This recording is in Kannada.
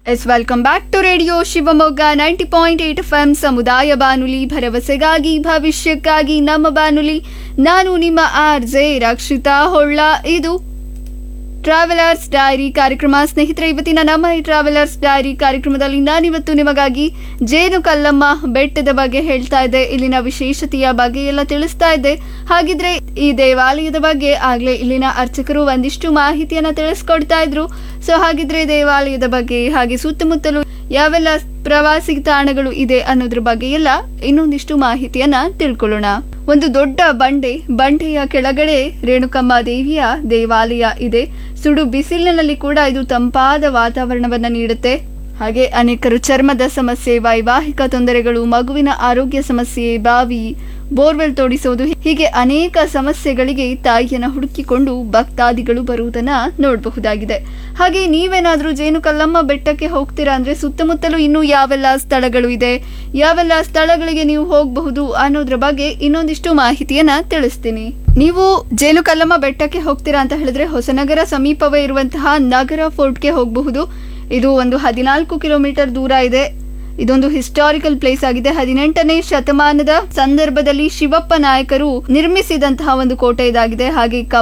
S welcome back to radio Shivamogga ninety point eight F M ಸಮುದಾಯ ಬಾನುಲಿ ಭರವಸೆಗಾಗಿ ಭವಿಷ್ಯಕ್ಕಾಗಿ ನಮ್ಮ ಬಾನುಲಿ ನಾನು ನಿಮ್ಮ ಆರ್ ಜೆ ರಕ್ಷಿತಾ ಹೊಳ್ಳ ಇದು ಟ್ರಾವೆಲರ್ಸ್ ಡೈರಿ ಕಾರ್ಯಕ್ರಮ ಸ್ನೇಹಿತರೆ ಇವತ್ತಿನ ನಮ್ಮ ಈ ಟ್ರಾವೆಲರ್ಸ್ ಡೈರಿ ಕಾರ್ಯಕ್ರಮದಲ್ಲಿ ನಾನಿವತ್ತು ನಿಮಗಾಗಿ ಜೇನು ಕಲ್ಲಮ್ಮ ಬೆಟ್ಟದ ಬಗ್ಗೆ ಹೇಳ್ತಾ ಇದ್ದೆ ಇಲ್ಲಿನ ವಿಶೇಷತೆಯ ಬಗ್ಗೆ ಎಲ್ಲ ತಿಳಿಸ್ತಾ ಇದ್ದೆ ಹಾಗಿದ್ರೆ ಈ ದೇವಾಲಯದ ಬಗ್ಗೆ ಆಗ್ಲೇ ಇಲ್ಲಿನ ಅರ್ಚಕರು ಒಂದಿಷ್ಟು ಮಾಹಿತಿಯನ್ನ ತಿಳಿಸ್ಕೊಡ್ತಾ ಇದ್ರು ಸೊ ಹಾಗಿದ್ರೆ ದೇವಾಲಯದ ಬಗ್ಗೆ ಹಾಗೆ ಸುತ್ತಮುತ್ತಲು ಯಾವೆಲ್ಲ ಪ್ರವಾಸಿ ತಾಣಗಳು ಇದೆ ಅನ್ನೋದ್ರ ಬಗ್ಗೆ ಎಲ್ಲ ಇನ್ನೊಂದಿಷ್ಟು ಮಾಹಿತಿಯನ್ನ ತಿಳ್ಕೊಳ್ಳೋಣ ಒಂದು ದೊಡ್ಡ ಬಂಡೆ ಬಂಡೆಯ ಕೆಳಗಡೆ ರೇಣುಕಮ್ಮ ದೇವಿಯ ದೇವಾಲಯ ಇದೆ ಸುಡು ಬಿಸಿಲಿನಲ್ಲಿ ಕೂಡ ಇದು ತಂಪಾದ ವಾತಾವರಣವನ್ನ ನೀಡುತ್ತೆ ಹಾಗೆ ಅನೇಕರು ಚರ್ಮದ ಸಮಸ್ಯೆ ವೈವಾಹಿಕ ತೊಂದರೆಗಳು ಮಗುವಿನ ಆರೋಗ್ಯ ಸಮಸ್ಯೆ ಬಾವಿ ಬೋರ್ವೆಲ್ ತೋಡಿಸುವುದು ಹೀಗೆ ಅನೇಕ ಸಮಸ್ಯೆಗಳಿಗೆ ತಾಯಿಯನ್ನ ಹುಡುಕಿಕೊಂಡು ಭಕ್ತಾದಿಗಳು ಬರುವುದನ್ನ ನೋಡಬಹುದಾಗಿದೆ ಹಾಗೆ ನೀವೇನಾದ್ರೂ ಜೇನು ಕಲ್ಲಮ್ಮ ಬೆಟ್ಟಕ್ಕೆ ಹೋಗ್ತೀರಾ ಅಂದ್ರೆ ಸುತ್ತಮುತ್ತಲು ಇನ್ನೂ ಯಾವೆಲ್ಲ ಸ್ಥಳಗಳು ಇದೆ ಯಾವೆಲ್ಲ ಸ್ಥಳಗಳಿಗೆ ನೀವು ಹೋಗಬಹುದು ಅನ್ನೋದ್ರ ಬಗ್ಗೆ ಇನ್ನೊಂದಿಷ್ಟು ಮಾಹಿತಿಯನ್ನ ತಿಳಿಸ್ತೀನಿ ನೀವು ಜೇನು ಕಲ್ಲಮ್ಮ ಬೆಟ್ಟಕ್ಕೆ ಹೋಗ್ತೀರಾ ಅಂತ ಹೇಳಿದ್ರೆ ಹೊಸನಗರ ಸಮೀಪವೇ ಇರುವಂತಹ ನಗರ ಫೋರ್ಟ್ಗೆ ಹೋಗಬಹುದು ಇದು ಒಂದು ಹದಿನಾಲ್ಕು ಕಿಲೋಮೀಟರ್ ದೂರ ಇದೆ ಇದೊಂದು ಹಿಸ್ಟಾರಿಕಲ್ ಪ್ಲೇಸ್ ಆಗಿದೆ ಹದಿನೆಂಟನೇ ಶತಮಾನದ ಸಂದರ್ಭದಲ್ಲಿ ಶಿವಪ್ಪ ನಾಯಕರು ನಿರ್ಮಿಸಿದಂತಹ ಒಂದು ಕೋಟೆ ಇದಾಗಿದೆ ಹಾಗೆ